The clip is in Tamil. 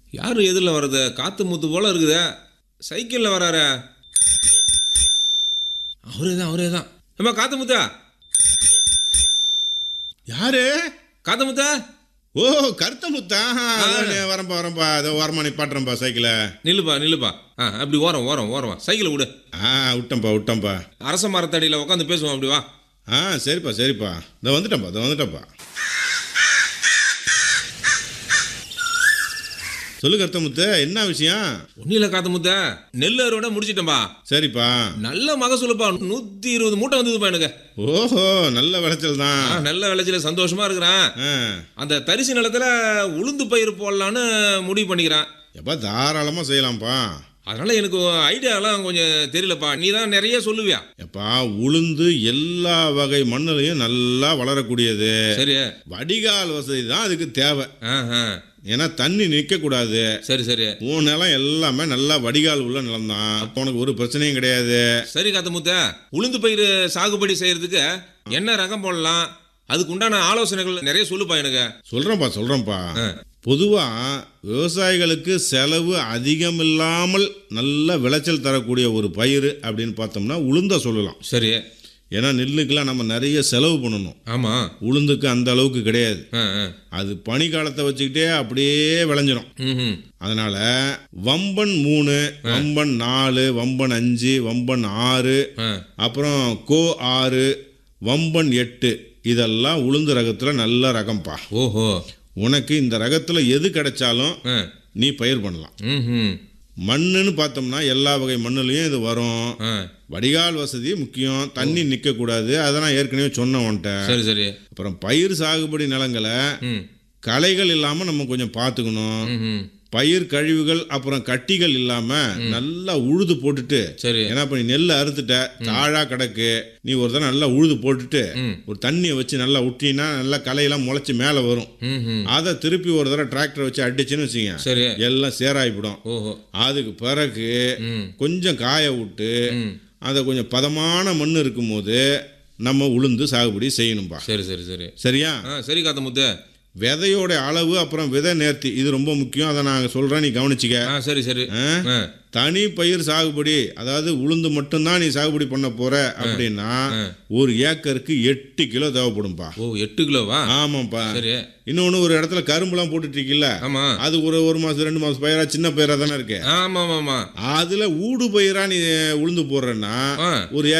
யார் எதிரில் வர்றது காத்து முத்து போல இருக்குதே சைக்கிளில் வராரே அவரே தான் அவரே தான் ஏம்மா காத்து முத்தா யாரு காத்து முத்தா ஓ கருத்த முத்தா அதானே, வரேன்பா வரேன்பா அதோ ஓரமா நிப்பாட்டுறேன்பா சைக்கிளை நில்லுப்பா நில்லுப்பா ஆ அப்படி ஓரம் ஓரம் ஓரம் சைக்கிளை விடு ஆ விட்டேன்ப்பா விட்டேன்ப்பா அரச மரத்தடியில் உட்காந்து பேசுவோம் அப்படி வா ஆ சரிப்பா சரிப்பா இதோ வந்துட்டேன்ப்பா இதோ வந்துட்டேன்ப்பா சொல்லு கருத்த முத்து என்ன விஷயம் ஒன்றும் இல்லை காத்து முத்தா நெல் அறுவடை முடிச்சிட்டேன்பா சரிப்பா நல்ல மகசூலுப்பா நூற்றி இருபது மூட்டை வந்ததுப்பா எனக்கு ஓஹோ நல்ல விளைச்சல் தான் ஆ, நல்ல விளைச்சல சந்தோஷமா இருக்கிறேன் ஆ அந்த தரிசு நிலத்துல உளுந்து பயிர் போடலான்னு முடிவு பண்ணிக்கிறேன் எப்பா தாராளமாக செய்யலாம்ப்பா அதனால எனக்கு ஐடியாலாம் கொஞ்சம் தெரியலப்பா நீ தான் நிறைய சொல்லுவியா எப்பா உளுந்து எல்லா வகை மண்ணுலையும் நல்லா வளரக்கூடியது சரி வடிகால் வசதி தான் அதுக்கு தேவை ஆஹா. ஏன்னா தண்ணி நிற்கக்கூடாது சரி சரி உன் நிலம் எல்லாமே நல்லா வடிகால் உள்ள நிலம் தான் அப்போ உனக்கு ஒரு பிரச்சனையும் கிடையாது சரி காத்த முத்த உளுந்து பயிர் சாகுபடி செய்யறதுக்கு என்ன ரகம் போடலாம் அதுக்கு உண்டான ஆலோசனைகள் நிறைய சொல்லுப்பா எனக்கு சொல்கிறேன்ப்பா சொல்கிறேன்ப்பா ஆ. பொதுவாக விவசாயிகளுக்கு செலவு அதிகம் இல்லாமல் நல்ல விளைச்சல் தரக்கூடிய ஒரு பயிர் அப்படின்னு பார்த்தோம்னா உளுந்த சொல்லலாம் சரி ஏன்னா நெல்லுக்கெல்லாம் நம்ம நிறைய செலவு பண்ணணும் ஆமா உளுந்துக்கு அந்த அளவுக்கு கிடையாது ஆ, ஆ. அது பனி காலத்தை வச்சுக்கிட்டே அப்படியே விளைஞ்சிரும் ம்ஹும். அதனால வம்பன் மூணு வம்பன் நாலு வம்பன் அஞ்சு வம்பன் ஆறு ஆ. அப்புறம் கோ ஆறு வம்பன் எட்டு இதெல்லாம் உளுந்து ரகத்தில் நல்ல ரகம்ப்பா ஓஹோ உனக்கு இந்த ரகத்தில் எது கிடைச்சாலும் ஆ. நீ பயிர் பண்ணலாம் ம்ஹும். மண்ணுன்னு பார்த்தோம்னா எல்லா வகை மண்ணுலையும் இது வரும் ஆ. வடிகால் வசதி முக்கியம் தண்ணி நிற்கக்கூடாது அதை நான் ஏற்கனவே சொன்னேன் உன்ட்ட சரி சரி அப்புறம் பயிர் சாகுபடி நிலங்களை ம் களைகள் இல்லாமல் நம்ம கொஞ்சம் பார்த்துக்கணும் ம்ஹும். பயிர் கழிவுகள் அப்புறம் கட்டிகள் இல்லாமல் நல்லா உழுது போட்டுட்டு சரி ஏன்னா இப்போ நீ நெல் அறுத்துட்ட தாழா கிடக்கு நீ ஒரு தடவை நல்லா உழுது போட்டுட்டு ம். ஒரு தண்ணியை வச்சு நல்லா விட்டீங்கன்னா நல்லா களையெல்லாம் முளைச்சி மேலே வரும் ம்ஹும். அதை திருப்பி ஒரு தடவை டிராக்டர் வச்சு அடிச்சுன்னு வச்சுங்க சரி எல்லாம் சேராயிப்பிடும் ஓஹோ அதுக்கு பிறகு ம் கொஞ்சம் காய விட்டு ம் அதை கொஞ்சம் பதமான மண் இருக்கும்போது நம்ம உளுந்து சாகுபடி செய்யணும்பா சரி சரி சரி சரியா ஆ சரி காத்த முத்து விதையோட அளவு அப்புறம் விதை நேர்த்தி இது ரொம்ப முக்கியம் அதை நான் சொல்கிறேன் நீ கவனிச்சிக்க ஆ சரி சரி ஆ? ஆ தனி பயிர் சாகுபடி அதாவது உளுந்து மட்டும்தான் நீ சாகுபடி பண்ண போற அப்படின்னா ஆ. ஒரு ஏக்கருக்கு எட்டு கிலோ தேவைப்படும்பா ஓ எட்டு கிலோவா ஆமாப்பா சரி இன்னொன்று ஒரு இடத்துல கரும்புலாம் போட்டுட்டு இருக்கீல்ல ஆமா அது ஒரு ஒரு மாதம் ரெண்டு மாதம் பயிரா சின்ன பயிரா தானே இருக்கு ஆமா ஆமா ஆமா அதில் ஊடு பயிரா நீ உளுந்து போடுறேன்னா ஆ ஒரு